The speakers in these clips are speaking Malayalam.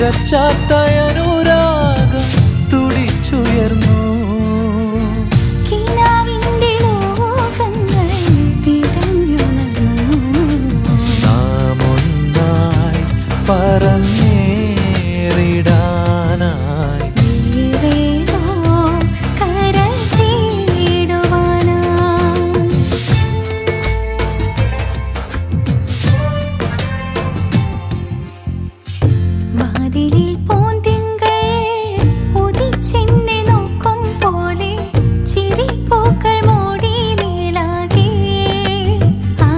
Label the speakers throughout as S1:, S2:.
S1: നിറച്ചാത്തയനുരാഗം തുടിച്ചുയർന്നു
S2: കിനാവിന്റെ ലോകങ്ങൾ പിടഞ്ഞുണർന്നു
S1: നാം ഒന്നായി പറന്നേറിടാനായി
S2: വേറേതോ കര തേടുവാനായി വാതിലിൽ പൂന്തിങ്കൾ ഉദിച്ചെന്നെ നോക്കും പോലെ ചിരിപ്പൂക്കൾ മൂടി മേലാകെ ആ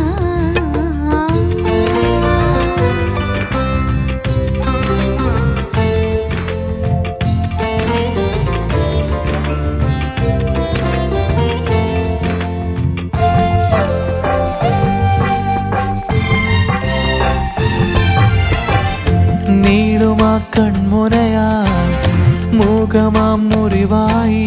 S1: നീളുമാ കൺമുനയായി മൂകമാം മുറിവായി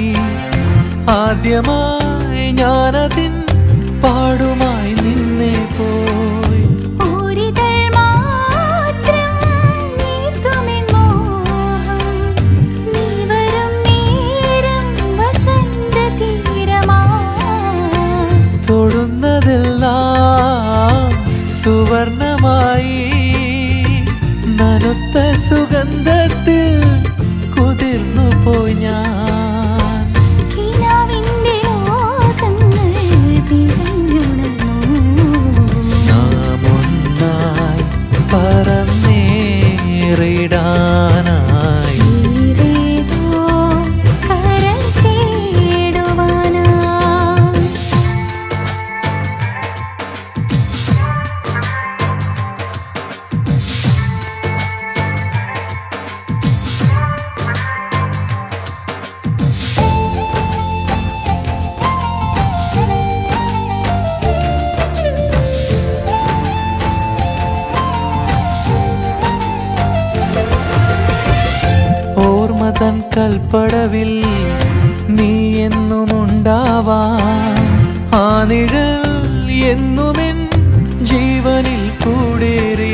S1: ആദ്യമായി ഞാനതിൻ പാടുമായി നിന്നെ പോയി
S2: ഒരിതൾ മാത്രം നീർത്തുമെൻ മോഹം നീ വരും നേരം വസന്തതീരമാ
S1: തൊടുന്നതെല്ലാം സുവർണമായി നനുത്ത സുഗന്ധത്തിൽ കുതിർന്നു പോയി ഞാൻ
S2: കിനാവിന്റെ ലോകങ്ങൾ പിടഞ്ഞുണർന്നു
S1: നാം ഒന്നായി പറന്നേറിടാനായി
S2: വേറേതോ കര തേടുവാനായി
S1: ഓർമ്മതൻ കൽപ്പടവിൽ നീ എന്നുമുണ്ടാവാൻ ആ നിഴൽ എന്നുമെൻ ജീവനിൽ കൂടേറി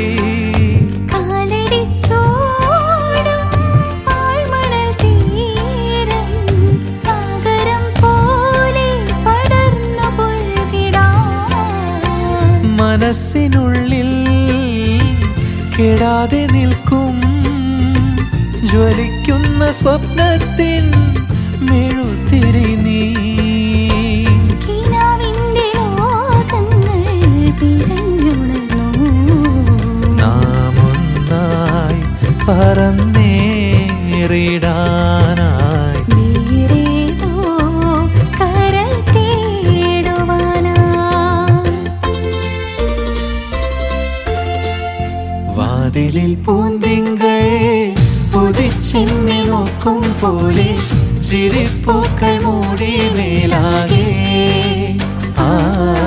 S2: കാലടിച്ചോടും പാഴ്മണൽ തീരം സാഗരം പോലെ പടർന്നു പുൽകിടാൻ
S1: മനസ്സിനുള്ളിൽ കെടാതെ നിൽക്കും ജ്വലിക്കുന്ന സ്വപ്നത്തിൻ മെഴുത്തിരി നീ
S2: കിനാവിന്റെ ലോകങ്ങൾ പിടഞ്ഞുണർന്നു
S1: നാം ഒന്നായി പറന്നേറിടാനായി
S2: വേറേതോ കര തേടുവാനായി
S1: വാതിലിൽ പൂന്തിങ്കൾ ഉദിച്ചെന്നെ നോക്കും പോലെ ചിരിപ്പൂക്കൾ മൂടി മേലാകെ ആ